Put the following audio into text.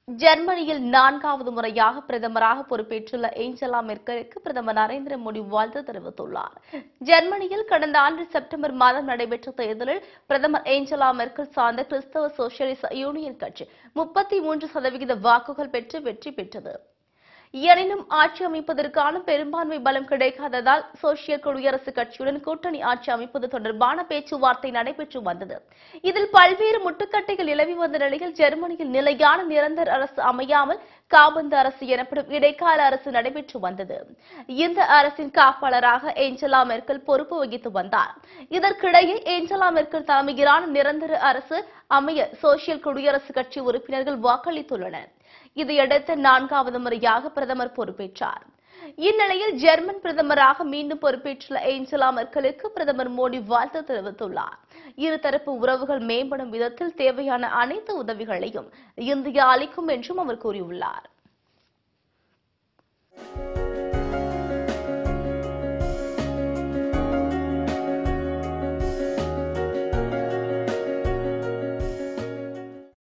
ஜெர்மனியில் நான்காவது முறையாக பிரதமராக பொறுப்பேற்றுள்ள ஏஞ்சலா மெர்க்கலுக்கு பிரதமர் நரேந்திர மோடி வாழ்த்து தெரிவித்துள்ளார் ஜெர்மனியில் கடந்த ஆண்டு செப்டம்பர் மாதம் நடைபெற்ற தேர்தலில் பிரதமர் ஏஞ்சலா மெர்க்கல் சார்ந்த கிறிஸ்தவ சோசியலிச யூனியன் கட்சி முப்பத்தி மூன்று சதவிகித வாக்குகள் பெற்று வெற்றி பெற்றது எனினும் ஆட்சி அமைப்பதற்கான பெரும்பான்மை பலம் கிடைக்காததால் சோசியல் குடியரசுக் கட்சியுடன் கூட்டணி ஆட்சி அமைப்பது தொடர்பான பேச்சுவார்த்தை நடைபெற்று வந்தது இதில் பல்வேறு முட்டுக்கட்டைகள் நிலவி வந்த நிலையில் ஜெர்மனியில் நிலையான நிரந்தர அரசு அமையாமல் காபந்து அரசு எனப்படும் இடைக்கால அரசு நடைபெற்று வந்தது இந்த அரசின் காப்பாளராக ஏஞ்சலா மெர்க்கல் பொறுப்பு வகித்து வந்தார் இதற்கிடையே ஏஞ்சலா மெர்க்கல் தலைமையிலான நிரந்தர அரசு அமைய சோசியல் குடியரசுக் கட்சி உறுப்பினர்கள் வாக்களித்துள்ளனர் இதையடுத்து நான்காவது முறையாக பிரதமர் பொறுப்பேற்றார் இந்நிலையில் ஜெர்மன் பிரதமராக மீண்டும் பொறுப்பேற்றுள்ள ஏஞ்சலா மெர்க்கலுக்கு பிரதமர் மோடி வாழ்த்து தெரிவித்துள்ளார் இருதரப்பு உறவுகள் மேம்படும் விதத்தில் தேவையான அனைத்து உதவிகளையும் இந்தியா அளிக்கும் என்றும் அவர் கூறியுள்ளார்